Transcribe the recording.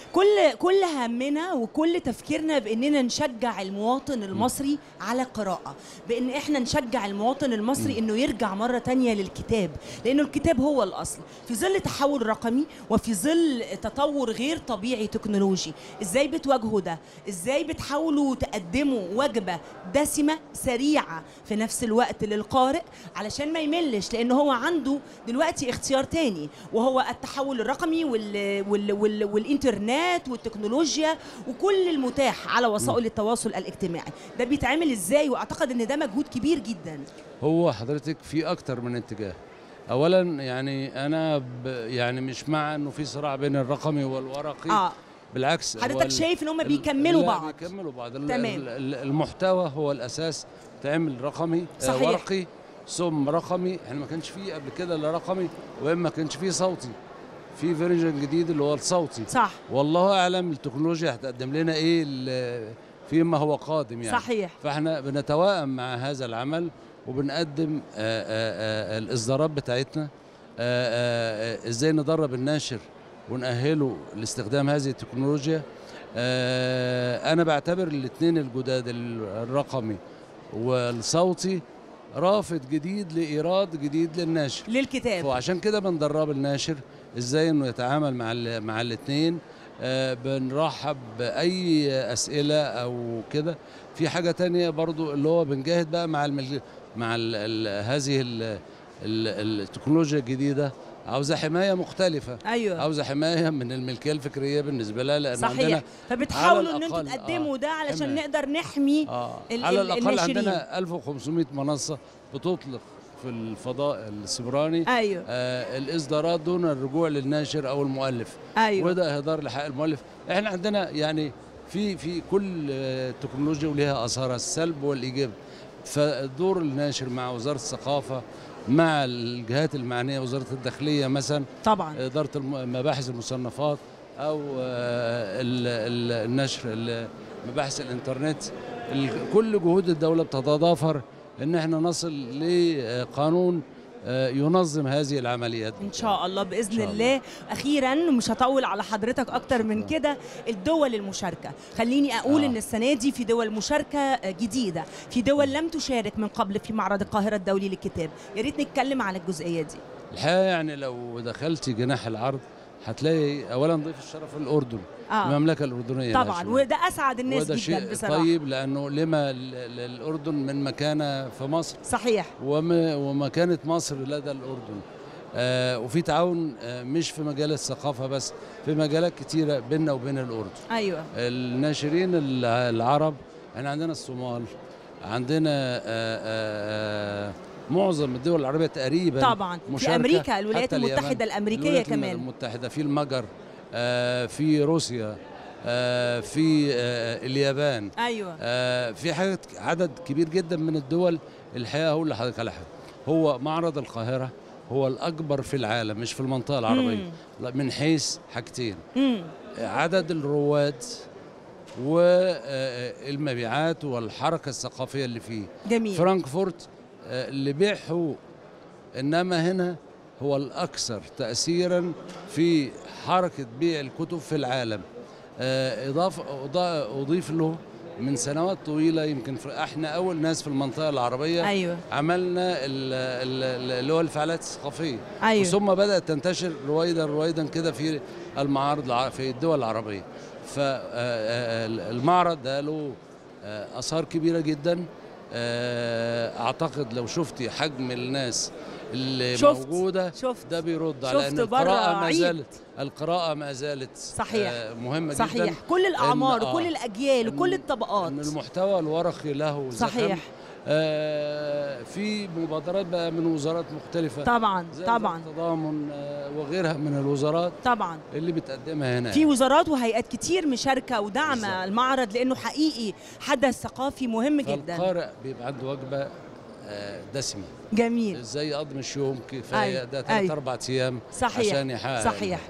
كل كل همنا وكل تفكيرنا باننا نشجع المواطن المصري على قراءه بان احنا نشجع المواطن المصري انه يرجع مره تانية للكتاب لانه الكتاب هو الاصل في ظل تحول رقمي وفي ظل تطور غير طبيعي تكنولوجي ازاي بتواجهوا ده ازاي بتحاولوا تقدموا وجبه دسمه سريعه في نفس الوقت للقارئ علشان ما يملش لان هو عنده دلوقتي اختيار تاني وهو التحول الرقمي وال وال وال والانترنت والتكنولوجيا وكل المتاح على وسائل التواصل الاجتماعي ده بيتعمل ازاي واعتقد ان ده مجهود كبير جدا هو حضرتك في اكتر من اتجاه اولا يعني انا ب يعني مش مع انه في صراع بين الرقمي والورقي اه بالعكس هو حضرتك ال- شايف ان هم ال- بيكملوا لا، بعض بيكملوا بعض ال- تمام. ال- ال- المحتوى هو الاساس تعمل رقمي آه، صحيح. ورقي ثم رقمي احنا ما كانش فيه قبل كده الا رقمي واما ما كانش فيه صوتي في فيرجن جديد اللي هو الصوتي صح والله اعلم التكنولوجيا هتقدم لنا ايه ال- فيما هو قادم يعني صحيح فاحنا بنتوائم مع هذا العمل وبنقدم آه، آه، آه، الاصدارات بتاعتنا آه، آه، ازاي ندرب الناشر ونأهله لاستخدام هذه التكنولوجيا آه، انا بعتبر الاثنين الجداد الرقمي والصوتي رافد جديد لايراد جديد للناشر للكتاب وعشان كده بندرب الناشر ازاي انه يتعامل مع ال مع الاثنين آه بنرحب باي اسئله او كده في حاجه تانية برضو اللي هو بنجاهد بقى مع المل مع ال ال هذه ال ال التكنولوجيا الجديده عاوزه حمايه مختلفه ايوه عاوزه حمايه من الملكيه الفكريه بالنسبه لها لان صحيح عندنا فبتحاولوا على ان انتوا الأقل، تقدموا آه، ده علشان حماية. نقدر نحمي آه ال- على ال- الاقل الناشرين. عندنا 1500 منصه بتطلق في الفضاء السبراني ايوه آه الاصدارات دون الرجوع للناشر او المؤلف ايوه وده اهدار لحق المؤلف احنا عندنا يعني في في كل آه، تكنولوجيا ولها اثارها السلب والايجاب فدور الناشر مع وزاره الثقافه مع الجهات المعنيه وزاره الداخليه مثلا طبعا اداره الم- مباحث المصنفات او آه، ال- ال- النشر ال- مباحث الانترنت ال- كل جهود الدوله بتتضافر ان احنا نصل لقانون آه، ينظم هذه العمليات ان شاء الله باذن شاء الله اخيرا مش هطول على حضرتك اكتر من شكراً. كده الدول المشاركه خليني اقول آه. ان السنه دي في دول مشاركه جديده في دول لم تشارك من قبل في معرض القاهره الدولي للكتاب يا ريت نتكلم عن الجزئيه دي الحقيقه يعني لو دخلتي جناح العرض هتلاقي اولا ضيف الشرف الاردن اه المملكه الاردنيه طبعا ناشئة. وده اسعد الناس وده جدا شيء بصراحه طيب لانه لما ال- ال- الاردن من مكانه في مصر صحيح وم- ومكانه مصر لدى الاردن آه وفي تعاون آه مش في مجال الثقافه بس في مجالات كتيره بيننا وبين الاردن ايوه الناشرين الع- العرب احنا عندنا الصومال عندنا آه آه آه معظم الدول العربيه تقريبا طبعا في مشاركة امريكا الولايات حتى اليمن. المتحده الامريكيه الولايات كمان المتحده في المجر آه في روسيا آه في آه اليابان ايوه آه في حاجات عدد كبير جدا من الدول الحقيقه هقول لحضرتك على حاجه هو معرض القاهره هو الاكبر في العالم مش في المنطقه العربيه مم. لا، من حيث حاجتين امم عدد الرواد والمبيعات والحركه الثقافيه اللي فيه جميل فرانكفورت آه، اللي بيع حقوق انما هنا هو الاكثر تاثيرا في حركه بيع الكتب في العالم آه، اضافه أضا- اضيف له من سنوات طويله يمكن في- احنا اول ناس في المنطقه العربيه ايوه عملنا ال- ال- اللي هو الفعاليات الثقافيه ايوه ثم بدات تنتشر رويدا رويدا كده في المعارض الع- في الدول العربيه فالمعرض ده له آه، اثار كبيره جدا آه، اعتقد لو شفتي حجم الناس اللي شفت، موجوده شفت ده بيرد على ان شفت بره القراءه ما عيد. زالت القراءه ما زالت صحيح. آه، مهمه صحيح جدا كل الاعمار إن- آه، وكل الاجيال إن- وكل الطبقات ان المحتوى الورقي له زخم. صحيح آه، في مبادرات بقى من وزارات مختلفه طبعا زي طبعا التضامن آه، وغيرها من الوزارات طبعا اللي بتقدمها هنا في وزارات وهيئات كتير مشاركه ودعم بالظبط. المعرض لانه حقيقي حدث ثقافي مهم جدا فالقارئ بيبقى عنده وجبه آه، دسمه جميل ازاي اقضي مش يوم كفايه أيوة، ده ثلاث أيوة. اربع ايام صحيح عشان يحقق صحيح